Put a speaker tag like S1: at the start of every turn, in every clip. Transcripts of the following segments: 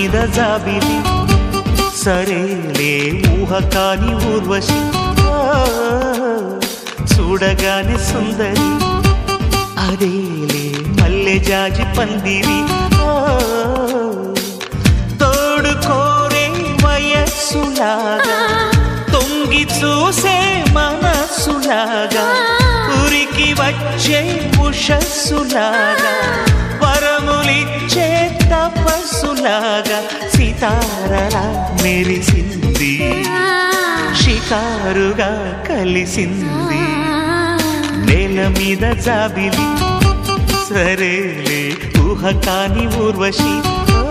S1: మీద జాబిలి సరేలే ఊహ కాని ఊర్వశి ఆ, చూడగానే సుందరి అదేలే మల్లె జాజి పందిరి ఆ, తోడు కోరే వయస్సులాగా తొంగి చూసే మనస్సులాగా ఉరికి వచ్చే ఉషస్సులాగా వరములిచ్చే తపస్సులాగా సితారలా మెరిసింది షికారుగా కలిసింది నేల మీద జాబిలి సరేలే ఊహ కాని ఊర్వశి ఓ.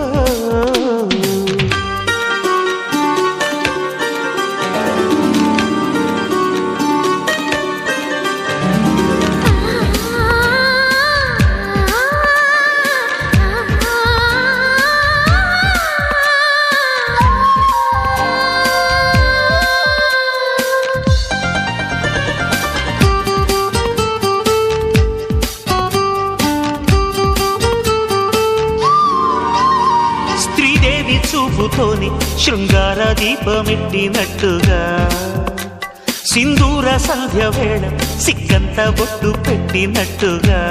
S1: స్త్రీదేవి చూపుతోని శృంగార దీపమెట్టినట్టుగా సింధూర సంధ్య వేళ సిగ్గంత బొట్టు పెట్టినట్టుగా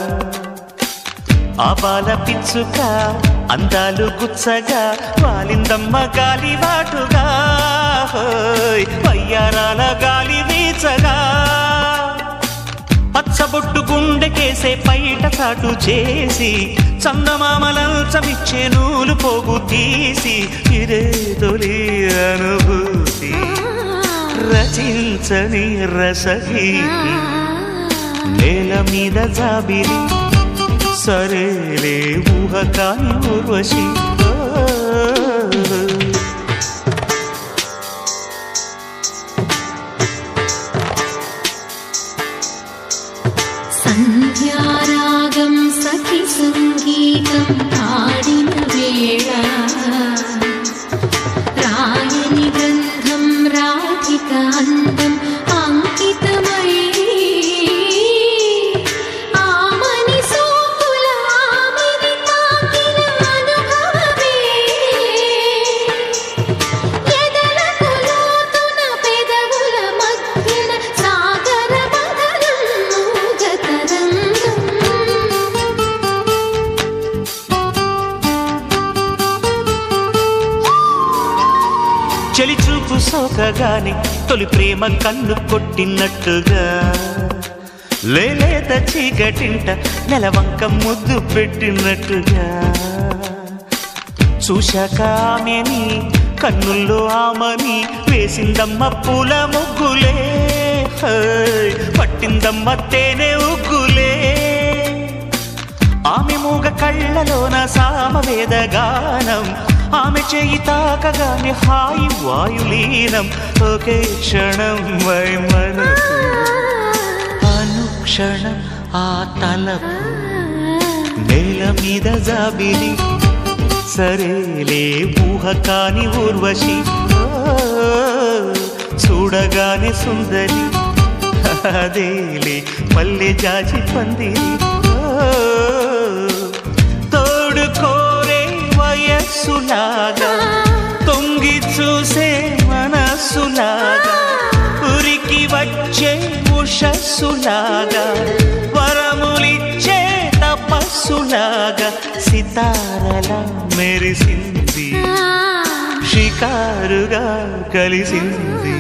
S1: ఆబాల పిచ్చుక అందాలు గుచ్చగా వాలిందమ్మ గాలివాటుగా హోయ్, వయ్యారాల గాలి వీచగా పచ్చబొట్టు గుండెకేసే పైట చాటు చేసి చందమామలంచమిచ్చే నూలు పోగు తీసి ఇదే తొలి అనుభూతి రచించని రసహి నేల మీద జాబిలి సరేలే ఊహ కాని ఊర్వశి ఓ.
S2: సంధ్యారాగం సఖి సంగీతం పాడిన వేళ రాయని గంధం రాధిక అందం అంకితమై ఆమని సోకుల ఆమెని తాకిన అనుభవమే ఎదలకు లోతున పెదవుల మధ్యన సాగర మదనం మూగతరంగం
S1: చెలి చూపు సోకగానే తొలి ప్రేమ కన్ను కొట్టినట్టుగా లేలేత చీకటింట నెలవంక ముద్దు పెట్టినట్టుగా చూశాక ఆమెని కన్నుల్లో ఆమని వేసిందమ్మ పూల ముగ్గులే హై, పట్టిందమ్మ తేనె ఉగ్గులే ఆమె మూగ కళ్ళలోన సామవేద గానం ఆమె చేయి తాకగానే హాయి వాయులీనం ఒకే క్షణం వై మనసు అనుక్షణం ఆ తలపు నేల మీద జాబిలి సరేలే ఊహ కాని ఊర్వశి ఓ, చూడగానే సుందరి అదేలే మల్లె జాజి పందిరి ఓ, తోడు కోరే వయస్సులాగా తొంగి చూసే మనస్సులాగా ఉరికి వచ్చే ఉషస్సులాగా వరములిచ్చే తపస్సులాగా సితారలా మెరిసింది షికారుగా కలిసింది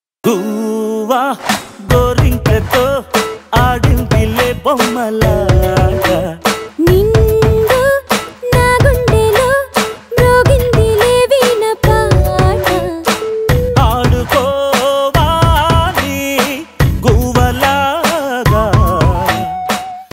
S1: గువ్వా గోరింకతో ఆడిందిలే బొమ్మలా